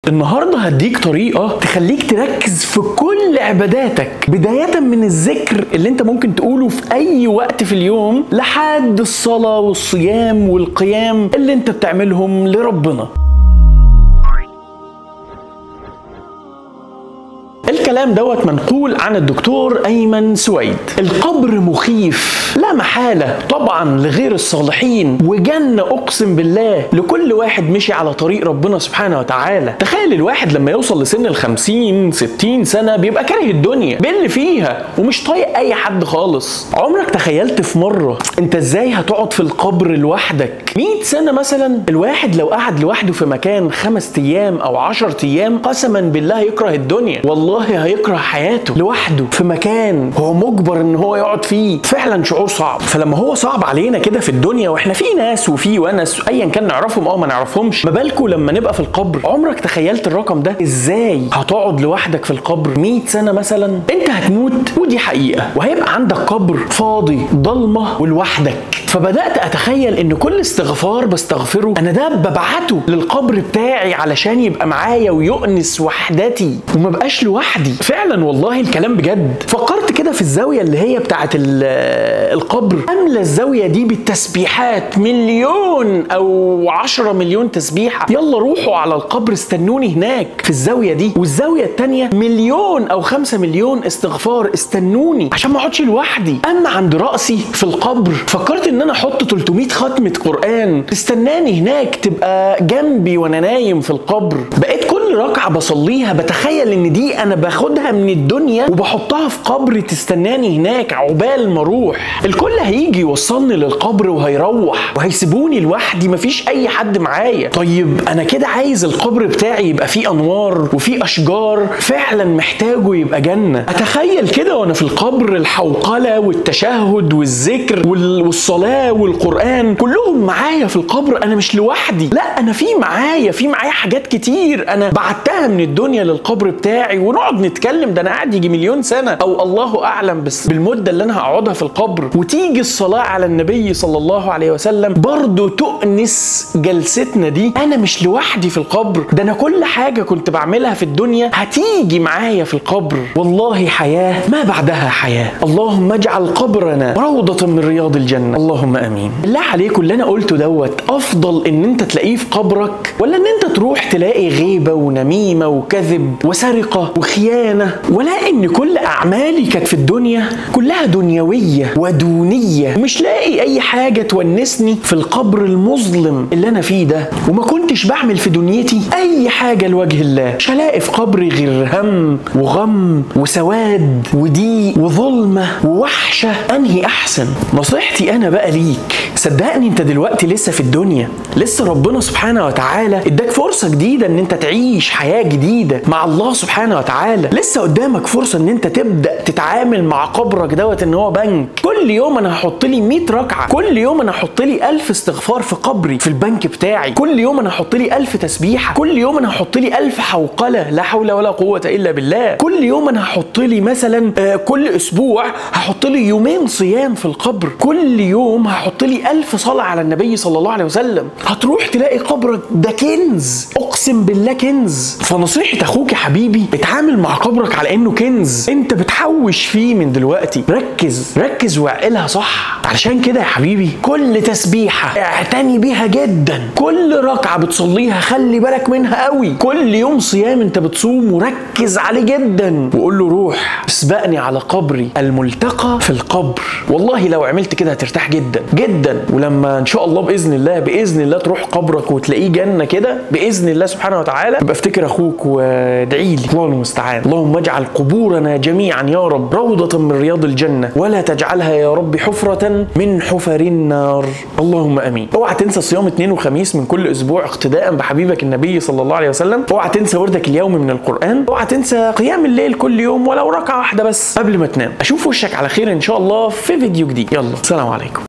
النهارده هديك طريقه تخليك تركز في كل عباداتك بدايه من الذكر اللي انت ممكن تقوله في اي وقت في اليوم لحد الصلاه والصيام والقيام اللي انت بتعملهم لربنا الكلام دوت منقول عن الدكتور ايمن سويد القبر مخيف لا محاله طبعا لغير الصالحين وجنه اقسم بالله لكل واحد مشي على طريق ربنا سبحانه وتعالى تخيل الواحد لما يوصل لسن ال 50 60 سنه بيبقى كاره الدنيا باللي فيها ومش طايق اي حد خالص عمرك تخيلت في مره انت ازاي هتقعد في القبر لوحدك 100 سنه مثلا الواحد لو قعد لوحده في مكان خمس ايام او 10 ايام قسما بالله يكره الدنيا والله هيكره حياته لوحده في مكان هو مجبر ان هو يقعد فيه فعلا شعور صعب فلما هو صعب علينا كده في الدنيا واحنا في ناس وفي ونس ايا كان نعرفهم او ما نعرفهمش ما بالكم لما نبقى في القبر عمرك تخيلت الرقم ده ازاي هتقعد لوحدك في القبر 100 سنه مثلا انت هتموت ودي حقيقه وهيبقى عندك قبر فاضي ضلمه ولوحدك فبدات اتخيل ان كل استغفار بستغفره انا ده ببعته للقبر بتاعي علشان يبقى معايا ويؤنس وحدتي وما بقاش لوحدي فعلا والله الكلام بجد فكرت كده في الزاويه اللي هي بتاعه القبر املى الزاويه دي بالتسبيحات مليون او عشرة مليون تسبيحه يلا روحوا على القبر استنوني هناك في الزاويه دي والزاويه الثانيه مليون او خمسة مليون استغفار استنوني عشان ما اقعدش لوحدي اما عند راسي في القبر فكرت ان انا احط 300 ختمه قران تستناني هناك تبقى جنبي وانا نايم في القبر بقيت كل ركعه بصليها بتخيل ان دي انا باخدها من الدنيا وبحطها في قبر تستناني هناك عقبال ما اروح الكل هيجي يوصلني للقبر وهيروح وهيسيبوني لوحدي مفيش اي حد معايا طيب انا كده عايز القبر بتاعي يبقى فيه انوار وفيه اشجار فعلا محتاجه يبقى جنه اتخيل كده وانا في القبر الحوقله والتشهد والذكر والصلاه والقران كلهم معايا في القبر انا مش لوحدي لا انا في معايا في معايا حاجات كتير انا بعتها من الدنيا للقبر بتاعي ونقعد نتكلم ده انا قاعد يجي مليون سنه او الله اعلم بس بالمده اللي انا هقعدها في القبر وتيجي الصلاه على النبي صلى الله عليه وسلم برضه تؤنس جلستنا دي انا مش لوحدي في القبر ده انا كل حاجه كنت بعملها في الدنيا هتيجي معايا في القبر والله حياه ما بعدها حياه اللهم اجعل قبرنا روضه من رياض الجنه اللهم امين بالله عليكم اللي انا قلته دوت افضل ان انت تلاقيه في قبرك ولا ان انت تروح تلاقي غيبه ونميمه وكذب وسرقه وخيانه ولا ان كل اعمالي كانت في الدنيا كلها دنيويه ودونيه مش لاقي اي حاجه تونسني في القبر المظلم اللي انا فيه ده وما كنتش بعمل في دنيتي اي حاجه لوجه الله مش هلاقي في قبري غير هم وغم وسواد وضيق وظلمه ووحشه انهي احسن نصيحتي انا بقى ليك صدقني انت دلوقتي لسه في الدنيا لسه ربنا سبحانه وتعالى اداك فرصه جديده ان انت تعيش حياه جديده مع الله سبحانه وتعالى لسه قدامك فرصه ان انت تبدا تتعامل مع قبرك دوت ان هو بنك كل يوم انا هحط لي 100 ركعه كل يوم انا هحط لي 1000 استغفار في قبري في البنك بتاعي كل يوم انا هحط لي 1000 تسبيحه كل يوم انا هحط لي 1000 حوقله لا حول ولا قوه الا بالله كل يوم انا هحط لي مثلا آه كل اسبوع هحط لي يومين صيام في القبر كل يوم هحط لي 1000 صلاه على النبي صلى الله عليه وسلم هتروح تلاقي قبرك ده كنز اقسم بالله كنز فنصيحه اخوك يا حبيبي اتعامل مع قبرك على انه كنز انت بتحوش فيه من دلوقتي ركز ركز واعقلها صح علشان كده يا حبيبي كل تسبيحه اعتني بيها جدا كل ركعه بتصليها خلي بالك منها قوي كل يوم صيام انت بتصوم وركز عليه جدا وقول له روح اسبقني على قبري الملتقى في القبر والله لو عملت كده هترتاح جدا جدا ولما ان شاء الله باذن الله باذن الله تروح قبرك وتلاقيه جنه كده باذن الله سبحانه وتعالى يبقى افتكر اخوك وادعي لي الله المستعان اللهم اجعل قبورنا جميعا يا رب روضه من رياض الجنه ولا تجعلها يا رب حفره من حفر النار اللهم امين اوعى تنسى صيام اثنين وخميس من كل اسبوع اقتداء بحبيبك النبي صلى الله عليه وسلم اوعى تنسى وردك اليومي من القران اوعى تنسى قيام الليل كل يوم ولو ركعه واحده بس قبل ما تنام اشوف وشك على خير ان شاء الله في فيديو جديد يلا سلام عليكم